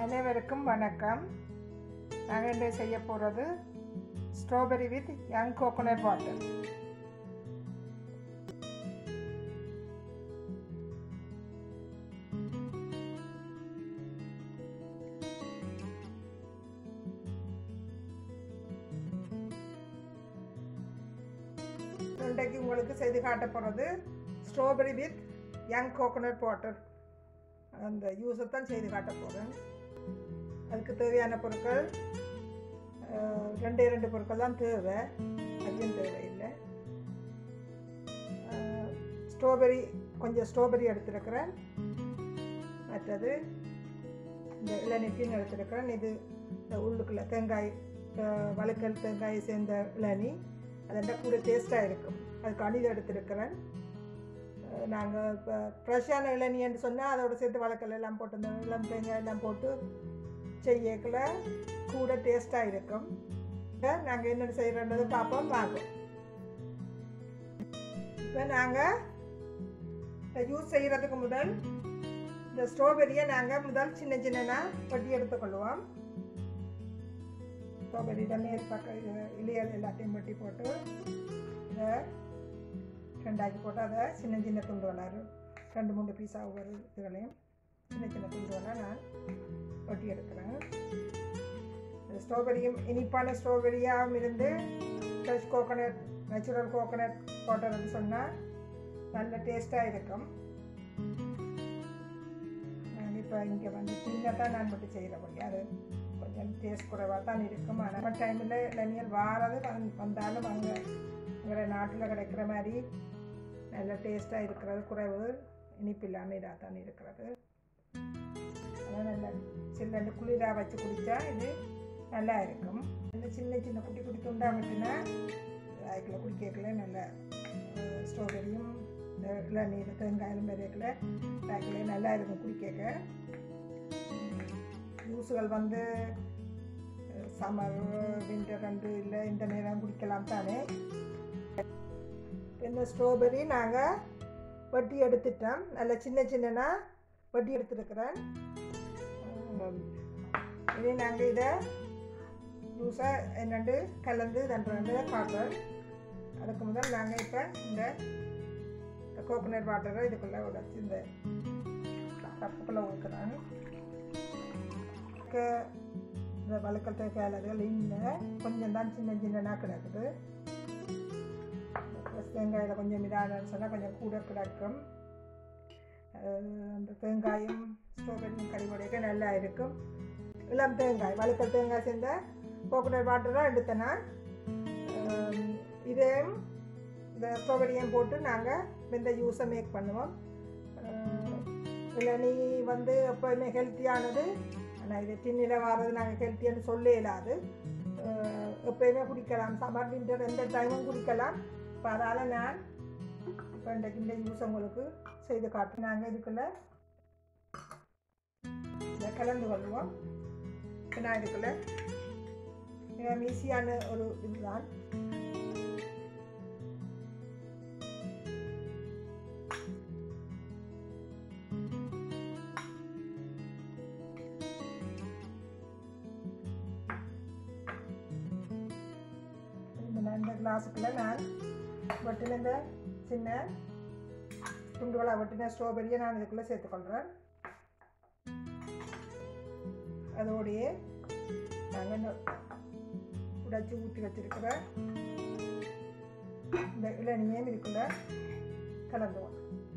அனைவருக்கும் வணக்கம் நாங்கள் என்ன செய்ய போகிறது strawberry with young coconut water இன்றைக்கு உங்களுக்கு செய்து காட்ட போகிறது strawberry with young coconut water அந்த யூஸை தான் செய்து காட்ட போகிறேன் அதுக்கு தேவையான பொருட்கள் அஹ், ரெண்டே ரெண்டு பொருட்கள் தான் தேவை அதிகம் தேவையில்லை ஸ்ட்ராபெரி கொஞ்சம் ஸ்ட்ராபெரி எடுத்துருக்கிறேன் மற்றது இந்த இளநீட்டின்னு எடுத்துருக்கிறேன் இது இந்த உள்ளுக்குள்ள தேங்காய் அஹ், வழுக்கல் தேங்காய் சேர்ந்த இளநீ அதெல்லாம் கூட டேஸ்ட்டாக இருக்கும் அதுக்கு அணிது எடுத்துருக்கிறேன் நாங்கள் இப்போ ஃப்ரெஷ்ஷான இளநின்னு சொன்னால் அதோட சேர்த்து வழக்கல் எல்லாம் போட்டு இந்த இளம் தேங்காய் எல்லாம் போட்டு செய்யக்கல கூட டேஸ்ட்டாக இருக்கும் நாங்கள் என்னென்ன செய்கிறோன்றது பார்ப்போம் வாங்கும் இப்போ நாங்கள் இந்த ஜூஸ் செய்கிறதுக்கு முதல் இந்த ஸ்ட்ராபெரியை நாங்கள் முதல் சின்ன சின்னனா வெட்டி எடுத்துக்கொள்வோம் ஸ்ட்ராபெரியில மேல் பக்கம் இது இலையல் எல்லாத்தையும் வெட்டி போட்டு இதை ரெண்டாக்கி போட்டு அதை சின்ன சின்ன துண்டுகளாக ரெண்டு மூணு பீஸாக ஒவ்வொரு இதுகளையும் சின்ன சின்ன துண்டுகளாக நான் வெட்டி எடுக்கிறேன் இந்த ஸ்ட்ராபெரியும் இனிப்பான ஸ்ட்ராபெரியாகவும் இருந்து ஃப்ரெஷ் கோகோனட் நேச்சுரல் கோகோனட் வாட்டர்னு சொன்னால் நல்ல டேஸ்ட்டாக இருக்கும் நான் இப்போ இங்கே வந்து தின்ன தான் நான் மட்டும் செய்கிற முடியாது கொஞ்சம் டேஸ்ட் குறைவாக தான் இருக்கும் ஆனால் டைமில் இளநியல் வாரது வந்- வந்தாலும் அங்கே எங்களை நாட்டில் கிடைக்கிற மாதிரி நல்ல டேஸ்ட்டாக இருக்கிறது குறைவு இனிப்பு இல்லாமல் இதாக தான் இருக்கிறது அதான் நல்ல சில்லு குளிராக வச்சு குடித்தா இது நல்லா இருக்கும் இந்த சின்ன சின்ன குட்டி குட்டி துண்டா மட்டும்னா அதுக்குள்ள குடிக்கல நல்ல ஸ்ட்ராபெரியும் இந்த இளநீர் தேங்காயும் பெரியக்கில் அதுக்குள்ளே நல்லா இருக்கும் குடிக்க ஜூஸுகள் வந்து சம்மர் வின்டர் ரெண்டு இல்லை இந்த நேரம் குடிக்கலாம் தானே இந்த ஸ்ட்ராபெரி நாங்கள் வட்டி எடுத்துட்டோம் நல்ல சின்ன சின்னனா வட்டி எடுத்துருக்குறேன் இனி நாங்கள் இதை ஜூஸை என்னண்டு கலந்து ரெண்டு ரெண்டு காட்டுறோம் அதுக்கு முதல் நாங்கள் இப்போ இந்த கோகோனட் வாட்டரை இதுக்குள்ளே உடைச்சி இந்த கப்புக்குள்ளே ஊற்றுறோம் இந்த வழுக்கல் தேக்காயலர்கள் இல்லை கொஞ்சம் தான் சின்ன சின்னனா கிடக்குது ப்ளஸ் தேங்காயில் கொஞ்சம் இதானு சொன்னால் கொஞ்சம் கூட கிடக்கும் அஹ் அந்த தேங்காயும் ஸ்ட்ராபெரியும் கடிபடைக்க நல்லா இருக்கும் இளம் தேங்காய் வழுக்கல் தேங்காய் சேர்ந்த கோகோனட் வாட்டர் தான் எடுத்தேன்னா இதையும் இந்த ஸ்ட்ராபெரியும் போட்டு நாங்கள் இந்த ஜூஸை மேக் பண்ணுவோம் அஹ் இளநீ வந்து எப்போவுமே ஹெல்த்தியானது ஆனால் இது டின்னில் வர்றது நாங்கள் ஹெல்த்தின்னு சொல்ல இயலாது அஹ் எப்பயுமே குடிக்கலாம் சம்மர் வின்டர் எந்த டைமும் குடிக்கலாம் இப்போ அதால் நான் இப்போ இன்றைக்கு இந்த ஜூஸ் உங்களுக்கு செய்து காட்டு நாங்கள் இதுக்குள்ளே இதை கலந்து கொள்வோம் இப்போ நான் இதுக்குள்ளே மிக ஈஸியான ஒரு இதுதான் இந்த நான் இந்த கிளாஸுக்குள்ளே நான் வெட்டின இந்த சின்ன துண்டுகளாக வெட்டின ஸ்ட்ராபெரியை நான் இதுக்குள்ளே சேர்த்துக்கொள்கிறேன் அதோடையே நாங்கள் இந்த உடைச்சி ஊற்றி வச்சிருக்கிற இந்த இளநியையும் இதுக்குள்ளே கலந்துவோம்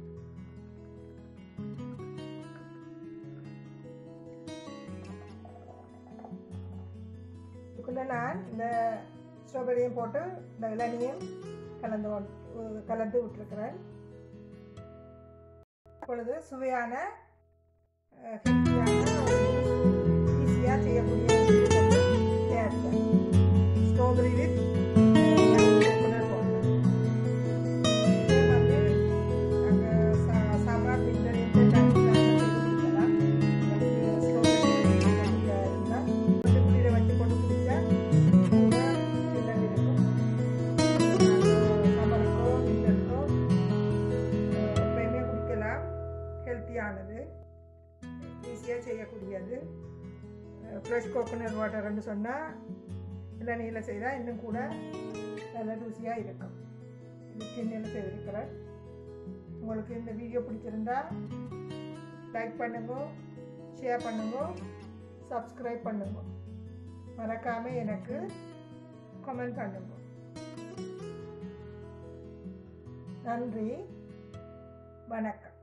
இதுக்குள்ளே நான் இந்த ஸ்ட்ராபெரியும் போட்டு இந்த இளநியும் கலந்து கொண்டு- கலந்து விட்டுருக்கிறேன் இப்பொழுது சுவையான அஹ், ஹெல்த்தியான ஈஸியாக செய்யக்கூடிய ஒரு juice வந்து தயாரித்தேன் ஸ்ட்ராபெரி வித் கோகோனட் வாட்டர் இது வந்து நாங்கள் சா சாம்பார் வின்டர் எந்த டைமில் நாங்கள் செய்து குடிக்கலாம் உங்களுக்கு ஸ்ட்ராபெரி இருந்தால் கொஞ்சம் குளிர வச்சு கொண்டு குடித்தா கூட சில்லன் இருக்கும் சம்மருக்கோ வின்டருக்கோ எப்பயுமே குடிக்கலாம் ஹெல்த்தியானது ஈஸியாக செய்யக்கூடியது ஃப்ரெஷ் கோகோனட் வாட்டர்னு சொன்னால் இளநீரில் செய்தால் இன்னும் கூட நல்ல ருசியாக இருக்கும் இது கிண்ணில் செய்திருக்கிறேன் உங்களுக்கு இந்த வீடியோ பிடிச்சிருந்தா லைக் பண்ணுங்க ஷேர் பண்ணுங்க சப்ஸ்கிரைப் பண்ணுங்க மறக்காமல் எனக்கு கமெண்ட் பண்ணுங்க நன்றி வணக்கம்